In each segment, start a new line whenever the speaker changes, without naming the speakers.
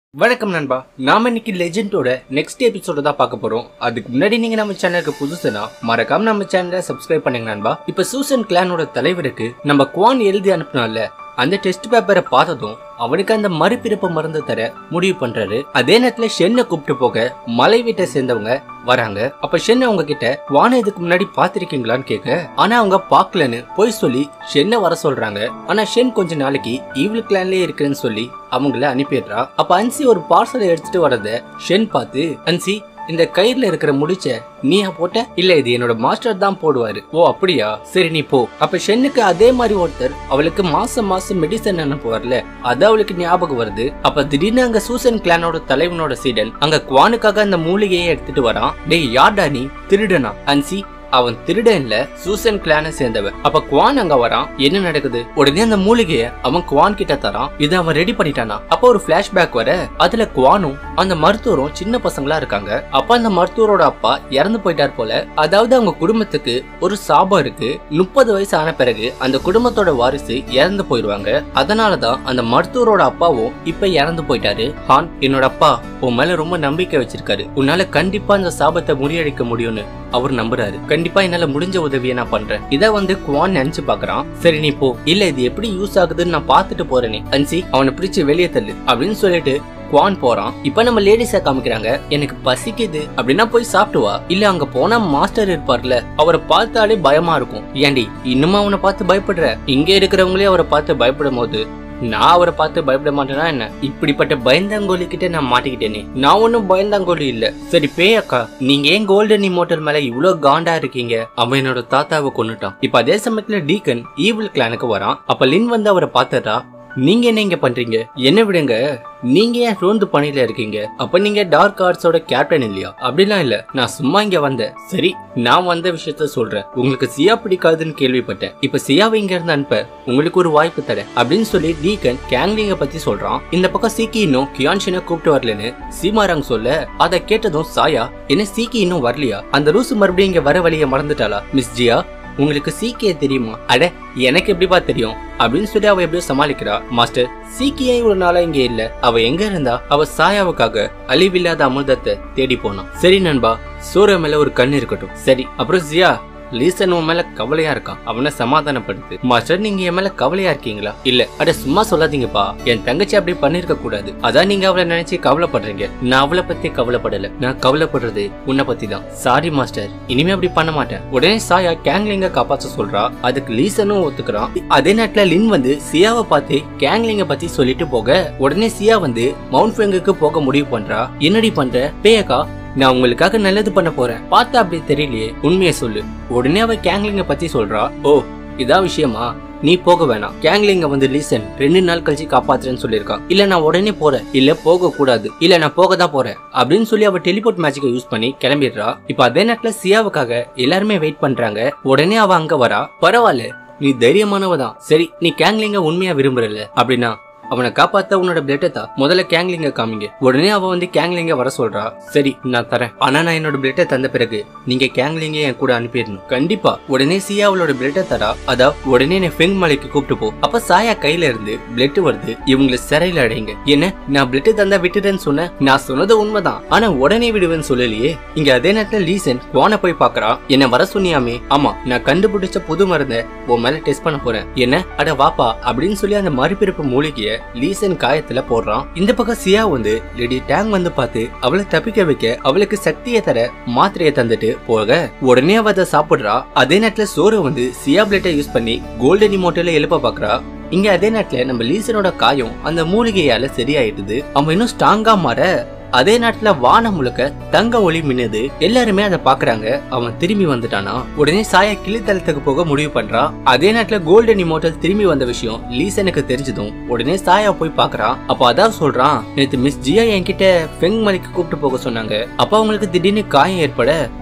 வணக்கம் நண்பா நாம இன்னைக்கு லெஜெண்டோட நெக்ஸ்ட் எபிசோட தான் பார்க்க போறோம் அதுக்கு முன்னாடி நீங்க நம்ம சேனலுக்கு புதுசுனா மறக்காம நம்ம சேனலை சப்ஸ்கிரைப் பண்ணுங்க நண்பா இப்ப சூசன் கிளானோட தலைவருக்கு நம்ம குவான் எழுதி அனுப்பினால அந்த டெஸ்ட் பேப்பரை பார்த்ததும் அவனுக்கு அந்த மறுபிறப்பு மருந்து தர முடிவு பண்றாரு அதே நேரத்துல ஷென்னை கூப்பிட்டு போக மலை வீட்டை சேர்ந்தவங்க வராங்க அப்ப ஷென் அவங்க கிட்ட வான இதுக்கு முன்னாடி பாத்திருக்கீங்களான்னு கேட்க ஆனா அவங்க பாக்கலன்னு போய் சொல்லி ஷென்னை வர சொல்றாங்க ஆனா ஷென் கொஞ்ச நாளைக்கு ஈவில் கிளான்லயே இருக்குன்னு சொல்லி அவங்கள அனுப்பிடுறா அப்ப அன்சி ஒரு பார்சலை எடுத்துட்டு வரத ஷென் பார்த்து அன்சி இந்த கயிறுல இருக்கிற முடிச்ச நீயா போட்ட இல்ல இது என்னோட மாஸ்டர் தான் போடுவாரு ஓ அப்படியா சரி நீ போ அப்ப ஷென்னுக்கு அதே மாதிரி ஒருத்தர் அவளுக்கு மாசம் மாசம் மெடிசன் அனுப்புவார்ல அது அவளுக்கு ஞாபகம் வருது அப்ப திடீர்னு அங்க சூசன் கிளானோட தலைவனோட சீடன் அங்க குவானுக்காக அந்த மூலிகையை எடுத்துட்டு வரான் டேய் யார்டா நீ திருடனா அன்சி அவன் திருடன் இல்ல சூசன் கிளானை சேர்ந்தவன் அப்ப குவான் அங்க வரான் என்ன நடக்குது உடனே அந்த மூலிகைய அவன் குவான் கிட்ட தரான் இதை அவன் ரெடி பண்ணிட்டானா அப்ப ஒரு பிளாஷ்பேக் வர அதுல குவானும் அந்த மருத்துவரும் சின்ன பசங்களா இருக்காங்க அப்ப அந்த மருத்துவரோட அப்பா இறந்து போயிட்டார் போல அதாவது அவங்க குடும்பத்துக்கு ஒரு சாபம் இருக்கு முப்பது வயசு ஆன பிறகு அந்த குடும்பத்தோட வாரிசு இறந்து போயிடுவாங்க அதனாலதான் அந்த மருத்துவரோட அப்பாவும் இப்ப இறந்து போயிட்டாரு ஹான் என்னோட அப்பா உன் மேல ரொம்ப நம்பிக்கை வச்சிருக்காரு உன்னால கண்டிப்பா அந்த சாபத்தை முறியடிக்க முடியும்னு அவர் நம்புறாரு கண்டிப்பா என்னால முடிஞ்ச உதவியை நான் பண்றேன் இத வந்து குவான் நினைச்சு பாக்குறான் சரி நீ போ இல்ல இது எப்படி யூஸ் ஆகுதுன்னு நான் பாத்துட்டு போறேனே அன்சி அவனை பிடிச்சு வெளியே தள்ளு அப்படின்னு சொல்லிட்டு குவான் போறான் இப்ப நம்ம லேடிஸ காமிக்கிறாங்க எனக்கு பசிக்குது அப்படின்னா போய் சாப்பிட்டு வா இல்ல அங்க போனா மாஸ்டர் இருப்பார்ல அவரை பார்த்தாலே பயமா இருக்கும் ஏண்டி இன்னுமா அவனை பார்த்து பயப்படுற இங்க இருக்கிறவங்களே அவரை பார்த்து பயப்படும் போது நான் அவரை பார்த்து பயப்பட மாட்டேனா என்ன இப்படிப்பட்ட பயந்தாங்கோலி கிட்ட நான் மாட்டிக்கிட்டேனே நான் ஒன்னும் பயந்தாங்கோலி இல்ல சரி பேயக்கா நீங்க ஏன் கோல்டன் இமோட்டல் மேல இவ்ளோ காண்டா இருக்கீங்க அவன் என்னோட தாத்தாவை கொன்னுட்டான் இப்ப அதே சமயத்துல டீக்கன் ஈவில் கிளானுக்கு வரான் அப்ப லின் வந்து அவரை பார்த்துட்டா நீங்க என்ன இங்க பண்றீங்க என்ன விடுங்க நீங்க ஏன் ரோந்து பணியில இருக்கீங்க அப்ப நீங்க டார்க் ஆர்ட்ஸோட கேப்டன் இல்லையா அப்படிலாம் இல்ல நான் சும்மா இங்க வந்தேன் சரி நான் வந்த விஷயத்த சொல்றேன் உங்களுக்கு சியா பிடிக்காதுன்னு கேள்விப்பட்டேன் இப்ப சியாவை இங்க இருந்து அனுப்ப உங்களுக்கு ஒரு வாய்ப்பு தரேன் அப்படின்னு சொல்லி டீகன் கேங்லிங்க பத்தி சொல்றான் இந்த பக்கம் சீக்கி இன்னும் கியான்ஷினை கூப்பிட்டு வரலன்னு சீமாராங் சொல்ல அதை கேட்டதும் சாயா என்ன சீக்கி இன்னும் வரலையா அந்த ரூசு மறுபடியும் இங்க வர வழிய மறந்துட்டாளா மிஸ் ஜியா உங்களுக்கு சீக்கிய தெரியுமா அட எனக்கு எப்படிப்பா தெரியும் அப்படின்னு சொல்லி அவ எப்படியோ சமாளிக்கிறா மாஸ்டர் சீக்கிய இவ்வளவு நாளா இங்க இல்ல அவ எங்க இருந்தா அவ சாயாவுக்காக அழிவில்லாத அமிர்தத்தை தேடி போனான் சரி நண்பா சூரிய மேல ஒரு கண் இருக்கட்டும் சரி அப்புறம் ஜியா லீசன் உன் மேல கவலையா இருக்கான் அவனை சமாதானப்படுத்து மாஸ்டர் நீங்க என் மேல கவலையா இருக்கீங்களா இல்ல அட சும்மா சொல்லாதீங்கப்பா என் தங்கச்சி அப்படி பண்ணிருக்க கூடாது அதான் நீங்க அவளை நினைச்சு கவலைப்படுறீங்க நான் அவளை பத்தி கவலைப்படல நான் கவலைப்படுறது உன்னை பத்தி தான் சாரி மாஸ்டர் இனிமே அப்படி பண்ண மாட்டேன் உடனே சாயா கேங்லிங்க காப்பாற்ற சொல்றா அதுக்கு லீசனும் ஒத்துக்கிறான் அதே நேரத்துல லின் வந்து சியாவை பார்த்து கேங்லிங்க பத்தி சொல்லிட்டு போக உடனே சியா வந்து மவுண்ட் ஃபெங்குக்கு போக முடிவு பண்றா என்னடி பண்ற பேயக்கா நான் உங்களுக்காக நல்லது பண்ண போறேன் பார்த்தா அப்படி தெரியலையே உண்மையை சொல்லு உடனே அவ கேங்லிங்க பத்தி சொல்றா ஓ இதான் விஷயமா நீ போக வேணாம் கேங்லிங்க வந்து லீசன் ரெண்டு நாள் கழிச்சு காப்பாத்துறேன்னு சொல்லியிருக்கான் இல்ல நான் உடனே போறேன் இல்ல போக கூடாது இல்ல நான் போக தான் போறேன் அப்படின்னு சொல்லி அவ டெலிபோர்ட் மேஜிக்கை யூஸ் பண்ணி கிளம்பிடுறா இப்ப அதே நேரத்துல சியாவுக்காக எல்லாருமே வெயிட் பண்றாங்க உடனே அவ அங்க வரா பரவாயில்ல நீ தைரியமானவ தான் சரி நீ கேங்லிங்க உண்மையா விரும்புறல அப்படின்னா அவனை காப்பாத்த உன்னோட பிளட்டை தா முதல்ல கேங்லிங்க காமிங்க உடனே அவ வந்து கேங்லிங்க வர சொல்றா சரி நான் தரேன் ஆனா நான் என்னோட பிளட்டை தந்த பிறகு நீங்க கேங்லிங்க என் கூட அனுப்பிடணும் கண்டிப்பா உடனே சியா அவளோட பிளட்டை தரா அதா உடனே நீ ஃபெங் மலைக்கு கூப்பிட்டு போ அப்ப சாயா கையில இருந்து பிளட் வருது இவங்களை சிறையில அடைங்க என்ன நான் பிளட் தந்தா விட்டுட்டேன்னு சொன்னேன் நான் சொன்னது உண்மைதான் ஆனா உடனே விடுவேன்னு சொல்லலையே இங்க அதே நேரத்துல லீசன் குவான போய் பாக்குறா என்ன வர சொன்னியாமே ஆமா நான் கண்டுபிடிச்ச புது மருந்தை உன் மேல டெஸ்ட் பண்ண போறேன் என்ன அட வாப்பா அப்படின்னு சொல்லி அந்த மறுபிறப்பு மூலிகைய லீசன் காயத்துல போடுறான் இந்த பக்கம் சியா வந்து லேடி டேங் வந்து பார்த்து அவளை தப்பிக்க வைக்க அவளுக்கு சக்தியை தர மாத்திரையை தந்துட்டு போக உடனே அவ அதை சாப்பிடுறா அதே நேரத்துல சோறு வந்து சியா பிளேட்டை யூஸ் பண்ணி கோல்டன் இமோட்டல எழுப்ப பாக்குறா இங்க அதே நேரத்துல நம்ம லீசனோட காயம் அந்த மூலிகையால சரியாயிடுது அவன் இன்னும் ஸ்ட்ராங்கா மாற அதே நேரத்துல வானம் முழுக்க தங்க ஒளி மின்னுது எல்லாருமே அதை பாக்குறாங்க அவன் திரும்பி வந்துட்டானா உடனே சாயா கிளித்தலத்துக்கு போக முடிவு பண்றா அதே நேரத்துல கோல்டன் இமோட்டல் திரும்பி வந்த விஷயம் லீசனுக்கு தெரிஞ்சதும் உடனே சாயா போய் பாக்குறான் அப்ப அதான் சொல்றான் நேத்து மிஸ் ஜியா என்கிட்ட ஃபெங் மலைக்கு கூப்பிட்டு போக சொன்னாங்க அப்ப அவங்களுக்கு திடீர்னு காயம் ஏற்பட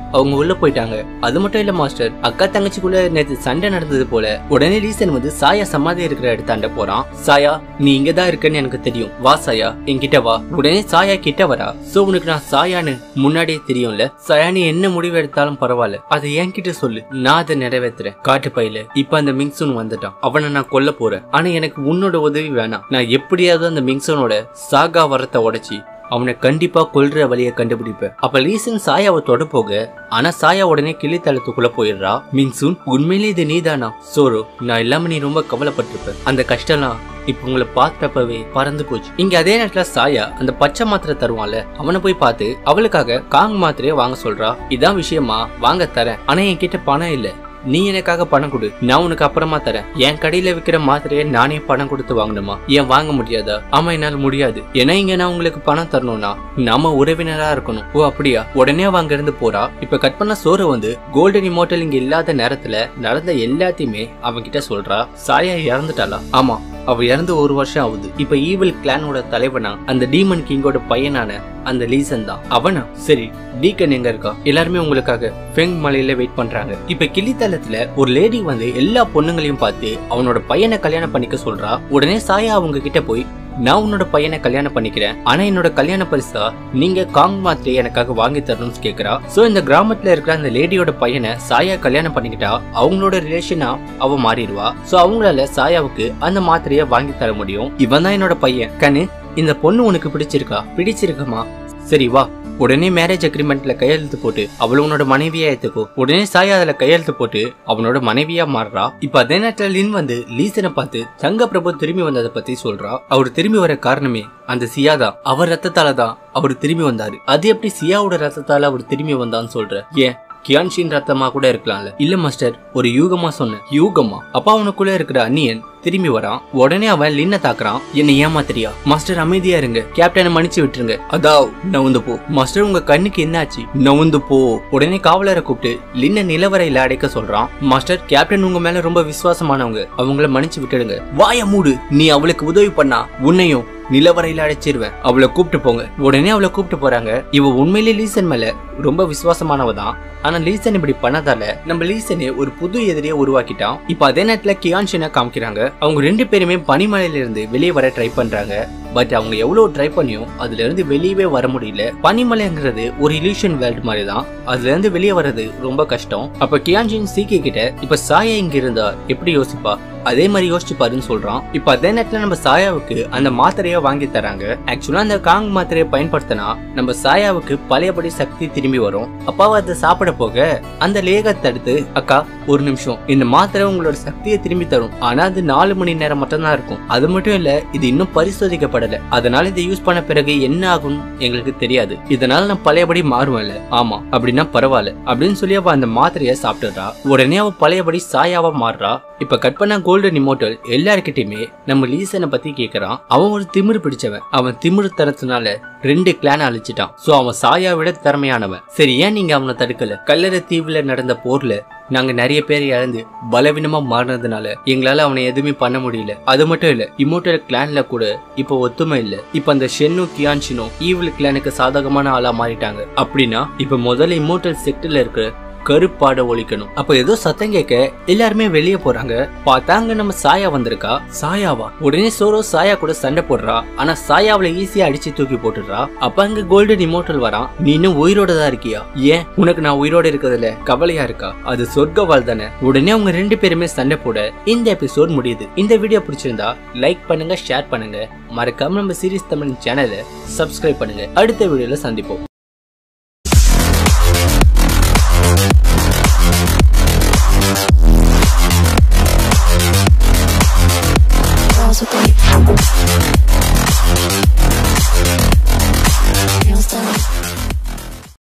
அவங்க உள்ள போயிட்டாங்க அது மட்டும் இல்ல மாஸ்டர் அக்கா தங்கச்சிக்குள்ள நேத்து சண்டை நடந்தது போல உடனே லீசன் வந்து சாயா சமாதி இருக்கிற இடத்தாண்ட போறான் சாயா நீ இங்கதான் இருக்கன்னு எனக்கு தெரியும் வா சாயா என்கிட்ட வா உடனே சாயா கிட்ட வரா சோ உனக்கு நான் சாயான்னு முன்னாடியே தெரியும்ல சாயா நீ என்ன முடிவு எடுத்தாலும் பரவாயில்ல அதை என்கிட்ட சொல்லு நான் அதை நிறைவேத்துறேன் காட்டு பையில இப்ப அந்த மிங்சூன் வந்துட்டான் அவனை நான் கொல்ல போறேன் ஆனா எனக்கு உன்னோட உதவி வேணாம் நான் எப்படியாவது அந்த மிங்சூனோட சாகா வரத்தை உடைச்சி அவனை கண்டிப்பா கொல்ற வழியை கண்டுபிடிப்பேன் அப்ப லீசன் சாயாவை தொட போக ஆனா சாயா உடனே கிளித்தளத்துக்குள்ள போயிடுறா மின்சூன் உண்மையிலே இது நீதானா சோரோ நான் இல்லாம நீ ரொம்ப கவலைப்பட்டிருப்ப அந்த கஷ்டம்லாம் இப்ப உங்களை பார்த்தப்பவே பறந்து போச்சு இங்க அதே நேரத்துல சாயா அந்த பச்சை மாத்திரை தருவான்ல அவனை போய் பார்த்து அவளுக்காக காங் மாத்திரையை வாங்க சொல்றா இதான் விஷயமா வாங்க தரேன் ஆனா என்கிட்ட பணம் இல்ல நீ எனக்காக பணம் கொடு நான் உனக்கு அப்புறமா தரேன் என் கடையில விக்கிற மாத்திரையை நானே பணம் கொடுத்து வாங்கணுமா ஏன் வாங்க முடியாதா ஆமா என்னால முடியாது ஏன்னா இங்க நான் உங்களுக்கு பணம் தரணும்னா நாம உறவினரா இருக்கணும் ஓ அப்படியா உடனே அவ அங்க இருந்து போறா இப்ப கட் பண்ண சோறு வந்து கோல்டன் இமோட்டல் இங்க இல்லாத நேரத்துல நடந்த எல்லாத்தையுமே அவன்கிட்ட சொல்றா சாயா இறந்துட்டாளா ஆமா அவ இறந்து ஒரு வருஷம் ஆகுது இப்ப ஈவில் கிளானோட தலைவனா அந்த டீமன் கிங்கோட பையனான அந்த லீசன் தான் அவனா சரி டீக்கன் எங்க இருக்கா எல்லாருமே உங்களுக்காக ஃபெங் மலையில வெயிட் பண்றாங்க இப்ப கிளித்தலத்துல ஒரு லேடி வந்து எல்லா பொண்ணுங்களையும் பார்த்து அவனோட பையனை கல்யாணம் பண்ணிக்க சொல்றா உடனே சாயா அவங்க கிட்ட போய் நான் உன்னோட பையனை கல்யாணம் பண்ணிக்கிறேன் ஆனா என்னோட கல்யாண பரிசா நீங்க காங் மாத்திரை எனக்காக வாங்கி தரணும்னு கேக்குறா சோ இந்த கிராமத்துல இருக்கிற அந்த லேடியோட பையனை சாயா கல்யாணம் பண்ணிக்கிட்டா அவங்களோட ரிலேஷனா அவ மாறிடுவா சோ அவங்களால சாயாவுக்கு அந்த மாத்திரைய வாங்கி தர முடியும் இவன் தான் என்னோட பையன் கண்ணு இந்த பொண்ணு உனக்கு பிடிச்சிருக்கா பிடிச்சிருக்கமா சரி வா உடனே மேரேஜ் அக்ரிமெண்ட்ல கையெழுத்து போட்டு அவள உன்னோட மனைவியா ஏத்துக்கோ உடனே சாயா அதுல கையெழுத்து போட்டு அவனோட மனைவியா மாறுறா இப்ப அதே நேரத்துல லின் வந்து லீசனை பார்த்து தங்க பிரபு திரும்பி வந்ததை பத்தி சொல்றா அவர் திரும்பி வர காரணமே அந்த சியா தான் அவர் ரத்தத்தால தான் அவர் திரும்பி வந்தாரு அது எப்படி சியாவோட ரத்தத்தால அவர் திரும்பி வந்தான்னு சொல்ற ஏன் கியான்ஷின் ரத்தமா கூட இருக்கலாம்ல இல்ல மாஸ்டர் ஒரு யூகமா சொன்னேன் யூகமா அப்பா அவனுக்குள்ள இருக்கிற அந்நியன் திரும்பி வரான் உடனே அவன் லின்ன தாக்குறான் என்ன ஏமாத்திரியா மாஸ்டர் அமைதியா இருங்க கேப்டனை மன்னிச்சு விட்டுருங்க அதாவ் நவுந்து போ மாஸ்டர் உங்க கண்ணுக்கு என்னாச்சு நவுந்து போ உடனே காவலரை கூப்பிட்டு லின்ன நிலவரையில அடைக்க சொல்றான் மாஸ்டர் கேப்டன் உங்க மேல ரொம்ப விசுவாசமானவங்க அவங்கள மன்னிச்சு விட்டுடுங்க வாய மூடு நீ அவளுக்கு உதவி பண்ணா உன்னையும் நிலவரையில அடைச்சிருவேன் அவளை கூப்பிட்டு போங்க உடனே அவளை கூப்பிட்டு போறாங்க இவ உண்மையிலே லீசன் மேல ரொம்ப விசுவாசமானவ தான் ஆனா லீசன் இப்படி பண்ணதால நம்ம லீசனே ஒரு புது எதிரியை உருவாக்கிட்டான் இப்ப அதே நேரத்துல கியான்ஷினை காமிக்கிறாங்க அவங்க ரெண்டு பேருமே பனிமலையில இருந்து வெளியே வர ட்ரை பண்றாங்க பட் அவங்க எவ்வளவு ட்ரை பண்ணியும் அதுல இருந்து வெளியவே வர முடியல பனிமலைங்கிறது ஒரு இல்யூஷன் வேர்ல்ட் மாதிரி தான் அதுல இருந்து வெளியே வர்றது ரொம்ப கஷ்டம் அப்ப கியான்ஜின் சீக்கி கிட்ட இப்ப சாயா இங்க இருந்தா எப்படி யோசிப்பா அதே மாதிரி யோசிச்சு பாருன்னு சொல்றான் இப்ப அதே நேரத்துல நம்ம சாயாவுக்கு அந்த மாத்திரைய வாங்கி தராங்க ஆக்சுவலா அந்த காங் மாத்திரையை பயன்படுத்தினா நம்ம சாயாவுக்கு பழையபடி சக்தி திரும்பி வரும் அப்பாவை அதை சாப்பிட போக அந்த லேக தடுத்து அக்கா ஒரு நிமிஷம் இந்த மாத்திரை உங்களோட சக்தியை திரும்பி தரும் ஆனா அது நாலு மணி நேரம் மட்டும்தான் இருக்கும் அது மட்டும் இல்ல இது இன்னும் பரிசோதிக்கப்படல அதனால இதை யூஸ் பண்ண பிறகு என்ன ஆகும் எங்களுக்கு தெரியாது இதனால நான் பழையபடி மாறுவேன்ல ஆமா அப்படின்னா பரவாயில்ல அப்படின்னு சொல்லி அவ அந்த மாத்திரைய சாப்பிட்டுறா உடனே அவ பழையபடி சாயாவா மாறுறா இப்ப கட் பண்ண கோல்டன் இமோட்டல் எல்லார்கிட்டயுமே நம்ம லீசனை பத்தி கேக்குறான் அவன் ஒரு திமிரு பிடிச்சவன் அவன் திமிரு தரத்தினால ரெண்டு கிளான அழிச்சிட்டான் சோ அவன் சாயா விட திறமையானவன் சரி ஏன் நீங்க அவனை தடுக்கல கல்லறை தீவுல நடந்த போர்ல நாங்க நிறைய பேர் இழந்து பலவீனமா மாறினதுனால எங்களால அவனை எதுவுமே பண்ண முடியல அது மட்டும் இல்ல இமோட்டல் கிளான்ல கூட இப்போ ஒத்துமை இல்ல இப்ப அந்த ஷென்னு கியான்ஷினோ ஈவில் கிளானுக்கு சாதகமான ஆளா மாறிட்டாங்க அப்படின்னா இப்ப முதல்ல இமோட்டல் செக்டர்ல இருக்கிற கருப்பாட ஒழிக்கணும் அப்ப ஏதோ சத்தம் கேட்க எல்லாருமே வெளியே போறாங்க பார்த்தாங்க நம்ம சாயா வந்திருக்கா சாயாவா உடனே சோரோ சாயா கூட சண்டை போடுறா ஆனா சாயாவில ஈஸியா அடிச்சு தூக்கி போட்டுடுறா அப்ப அங்க கோல்டன் இமோட்டல் வரான் நீ இன்னும் உயிரோட தான் இருக்கியா ஏன் உனக்கு நான் உயிரோட இருக்கிறதுல கவலையா இருக்கா அது சொர்க்க வாழ் தானே உடனே அவங்க ரெண்டு பேருமே சண்டை போட இந்த எபிசோட் முடியுது இந்த வீடியோ பிடிச்சிருந்தா லைக் பண்ணுங்க ஷேர் பண்ணுங்க மறக்காம நம்ம சீரிஸ் தமிழ் சேனலை சப்ஸ்கிரைப் பண்ணுங்க அடுத்த வீடியோல சந்திப்போம்